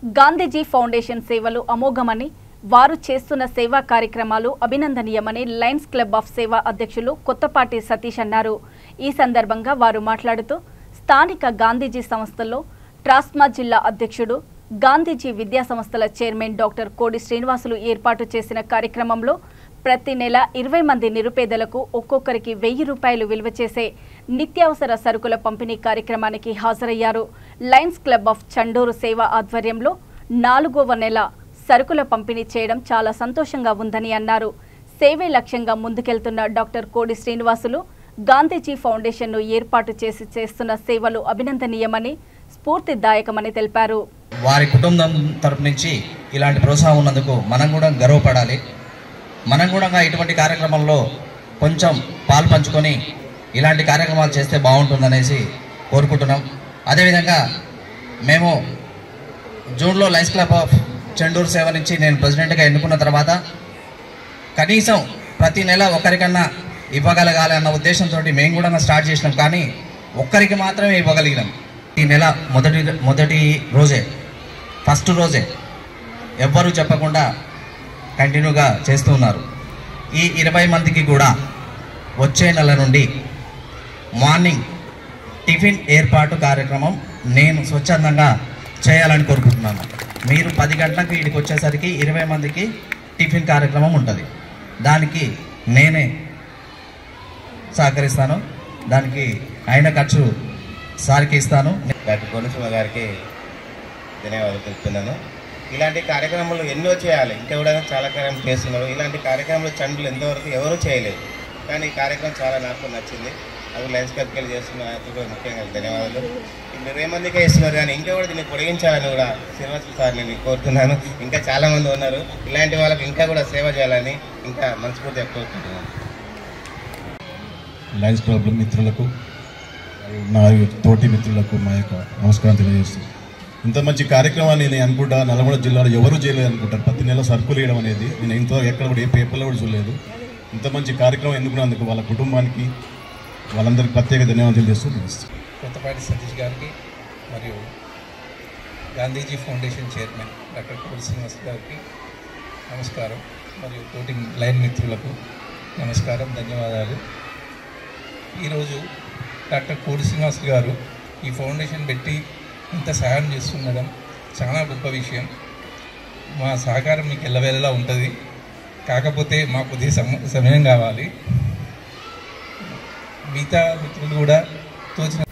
Gandhiji foundation సేవలు అమోఘమని వారు చేస్తున్న సేవా కార్యక్రమాలు అభినందనీయమని లయన్స్ క్లబ్ ఆఫ్ సేవా అధ్యక్షులు కొత్తపాటి సతీష్ అన్నారు ఈ సందర్భంగా వారు మాట్లాడుతూ స్థానిక గాంధీజీ సంస్థల్లో ట్రాస్మా జిల్లా అధ్యక్షుడు గాంధీజీ విద్యా సంస్థల చైర్మన్ డాక్టర్ కోడి శ్రీనివాసులు ఏర్పాటు చేసిన కార్యక్రమంలో ప్రతి నెల ఇరవై మంది నిరుపేదలకు ఒక్కొక్కరికి వెయ్యి రూపాయలు విలువ చేసే నిత్యావసర సరుకుల పంపిణీ కార్యక్రమానికి హాజరయ్యారు లయన్స్ క్లబ్ ఆఫ్ చండూరు సేవ ఆధ్వర్యంలో నాలుగవ నెల సరుకుల పంపిణీ చేయడం చాలా సంతోషంగా ఉందని అన్నారు సేవే లక్ష్యంగా ముందుకెళ్తున్న డాక్టర్ కోడి శ్రీనివాసులు గాంధీజీ ఫౌండేషన్ను ఏర్పాటు చేసి చేస్తున్న సేవలు అభినందనీయమని స్ఫూర్తిదాయకమని తెలిపారు వారి కుటుంబం తరపు నుంచి ఇలాంటి ప్రోత్సాహం ఉన్నందుకు మనం కూడా గర్వపడాలి మనం కూడా ఇటువంటి కార్యక్రమంలో కొంచెం పాలు పంచుకొని ఇలాంటి కార్యక్రమాలు చేస్తే బాగుంటుందనేసి కోరుకుంటున్నాం అదేవిధంగా మేము జూన్లో లైన్స్ క్లబ్ ఆఫ్ చెండూరు సేవ నుంచి నేను ప్రెసిడెంట్గా ఎన్నుకున్న తర్వాత కనీసం ప్రతి నెల ఒకరికన్నా ఇవ్వగలగాలి అన్న ఉద్దేశంతో మేము కూడా స్టార్ట్ చేసినాం కానీ ఒక్కరికి మాత్రమే ఇవ్వగలిగినాం ఈ నెల మొదటి మొదటి రోజే ఫస్ట్ రోజే ఎవ్వరూ చెప్పకుండా కంటిన్యూగా చేస్తూ ఉన్నారు ఈ ఇరవై మందికి కూడా వచ్చే నెల నుండి మార్నింగ్ టిఫిన్ ఏర్పాటు కార్యక్రమం నేను స్వచ్ఛందంగా చేయాలని కోరుకుంటున్నాను మీరు పది గంటలకు ఇక్కడికి వచ్చేసరికి ఇరవై మందికి టిఫిన్ కార్యక్రమం ఉంటుంది దానికి నేనే సహకరిస్తాను దానికి అయిన ఖర్చు సార్కి ఇస్తాను డాక్టర్ కోనసీమ గారికి ధన్యవాదాలు తెలుపుతున్నాను ఇలాంటి కార్యక్రమాలు ఎన్నో చేయాలి ఇంకా కూడా చాలా కార్యక్రమం చేస్తున్నారు ఇలాంటి కార్యక్రమాలు చండులు ఎంతవరకు ఎవరూ చేయలేదు కానీ ఈ కార్యక్రమం చాలా నాకు నచ్చింది అది లైన్స్ క్లబ్కి వెళ్ళి చేస్తున్న ఆయనకు కూడా ముఖ్యంగా ధన్యవాదాలు ఇప్పుడు ఇరవై మందికే ఇస్తున్నారు కానీ ఇంకా కూడా దీన్ని పొడిగించాలని కూడా శ్రీనివాసులు సార్ నేను కోరుతున్నాను ఇంకా చాలా మంది ఉన్నారు ఇలాంటి వాళ్ళకి ఇంకా కూడా సేవ చేయాలని ఇంకా మనస్ఫూర్తిగా కోరుకుంటున్నాను లయన్స్ క్లబ్ మిత్రులకు నా తోటి మిత్రులకు మా యొక్క నమస్కారం తెలియజేస్తూ ఇంత మంచి కార్యక్రమాన్ని నేను అనుకుంటా నల్గొండ జిల్లాలో ఎవరు చేయలేదు అనుకుంటారు ప్రతి నెల సరుకులు వేయడం అనేది నేను ఇంత ఎక్కడ కూడా ఏ పేపర్లో కూడా చూడలేదు ఇంత మంచి కార్యక్రమం ఎన్నుకున్నందుకు వాళ్ళ కుటుంబానికి వాళ్ళందరికీ ప్రత్యేక ధన్యవాదాలు తెలియజేస్తూ ముగిస్తున్నాను. కొత్తపాటి సతీష్ గారికి మరియు గాంధీజీ ఫౌండేషన్ చైర్మన్ డాక్టర్ కోడి శ్రీనివాస్ గారికి నమస్కారం మరియు తోటి లైన్ మిత్రులకు నమస్కారం ధన్యవాదాలు ఈరోజు డాక్టర్ కోడి శ్రీనివాస్ గారు ఈ ఫౌండేషన్ పెట్టి ఇంత సహాయం చేస్తుండడం చాలా గొప్ప విషయం మా సహకారం మీకు ఎల్లవేళలా ఉంటుంది కాకపోతే మాకు కొద్దిగా సమ సమయం కావాలి మిగతా మిత్రులు కూడా తోచిన